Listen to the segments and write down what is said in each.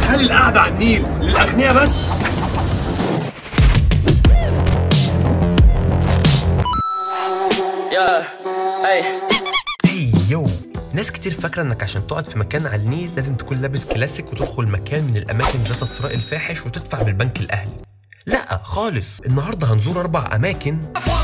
هل القعده على النيل للاغنياء بس يا اي هي يو ناس كتير فاكرة انك عشان تقعد في مكان على النيل لازم تكون لابس كلاسيك وتدخل مكان من الاماكن ذات الثراء الفاحش وتدفع بالبنك الاهلي لا خالص النهارده هنزور اربع اماكن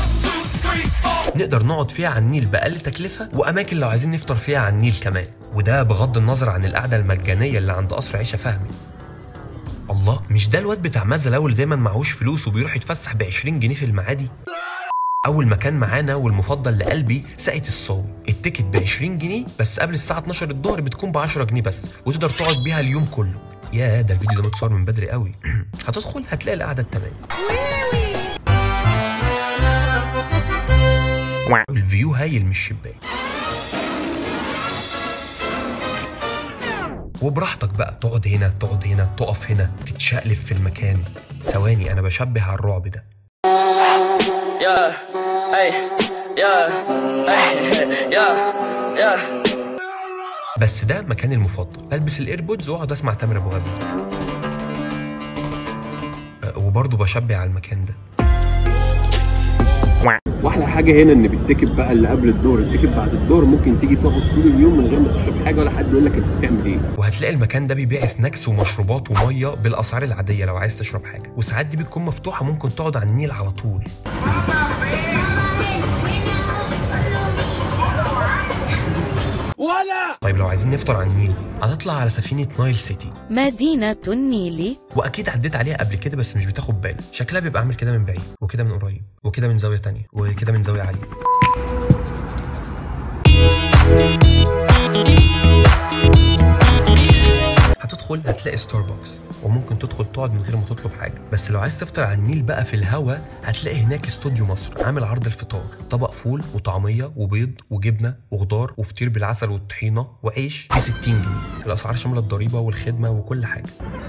نقدر نقعد فيها على النيل بأقل تكلفة وأماكن لو عايزين نفطر فيها على النيل كمان وده بغض النظر عن القعدة المجانية اللي عند قصر عيشة فهمي الله مش ده الواد بتاع مازا اللي دايما معهوش فلوس وبيروح يتفسح ب 20 جنيه في المعادي اول مكان معانا والمفضل لقلبي ساقية الصاوي التيكت ب 20 جنيه بس قبل الساعه 12 الظهر بتكون ب 10 جنيه بس وتقدر تقعد بيها اليوم كله يا ده الفيديو ده متصور من بدري قوي هتدخل هتلاقي القعده التمام الفيو هايل من الشباك وبراحتك بقى تقعد هنا تقعد هنا تقف هنا تتشقلب في المكان ثواني انا بشبه على الرعب ده يا اي يا اي يا يا بس ده مكاني المفضل بلبس الايربودز واقعد اسمع تامر ابو غزه أه، وبرضه بشبع على المكان ده واحلى حاجه هنا ان بالتيكت بقى اللي قبل الدور التيكت بعد الدور ممكن تيجي تقعد طول اليوم من غير ما تشرب حاجه ولا حد يقول لك انت بتعمل ايه وهتلاقي المكان ده بيبيع سناكس ومشروبات وميه بالاسعار العاديه لو عايز تشرب حاجه وساعات دي بتكون مفتوحه ممكن تقعد على النيل على طول ولا طيب لو عايزين نفطر على النيل هتطلع على سفينه نايل سيتي مدينة النيل واكيد عديت عليها قبل كده بس مش بتاخد بالك شكلها بيبقى عامل كده من بعيد وكده من قريب وكده من زاويه تانية وكده من زاويه عاليه هتدخل هتلاقي ستاربكس وممكن تدخل تقعد من غير ما تطلب حاجه بس لو عايز تفطر على النيل بقى في الهوا هتلاقي هناك استوديو مصر عامل عرض الفطار طبق فول وطعميه وبيض وجبنه وخضار وفطير بالعسل والطحينه وعيش ب 60 جنيه الاسعار شامله الضريبه والخدمه وكل حاجه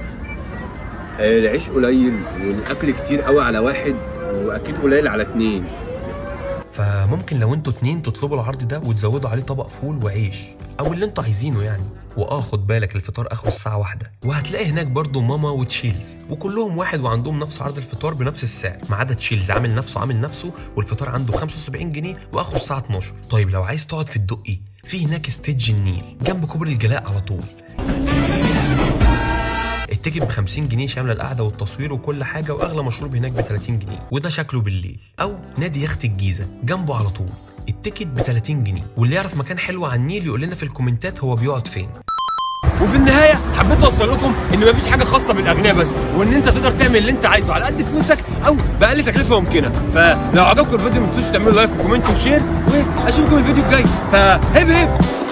العيش قليل والاكل كتير قوي على واحد واكيد قليل على اتنين فممكن لو انتوا اتنين تطلبوا العرض ده وتزودوا عليه طبق فول وعيش او اللي انتوا عايزينه يعني واه خد بالك الفطار اخره الساعه واحدة وهتلاقي هناك برضو ماما وتشيلز وكلهم واحد وعندهم نفس عرض الفطار بنفس السعر ما عدا تشيلز عامل نفسه عامل نفسه والفطار عنده 75 جنيه واخره الساعه 12 طيب لو عايز تقعد في الدقي في هناك ستيدج النيل جنب كوبري الجلاء على طول التيكت ب 50 جنيه شامله القعده والتصوير وكل حاجه واغلى مشروب هناك ب 30 جنيه وده شكله بالليل او نادي يخت الجيزه جنبه على طول التيكت ب 30 جنيه واللي يعرف مكان حلو على النيل يقول لنا في الكومنتات هو بيقعد فين وفي النهايه حبيت اوصل لكم ان مفيش حاجه خاصه بالاغنياء بس وان انت تقدر تعمل اللي انت عايزه على قد فلوسك او باقل تكلفه ممكنه فلو عجبكم الفيديو ما تنسوش تعملوا لايك وكومنت وشير واشوفكم الفيديو الجاي فهب هب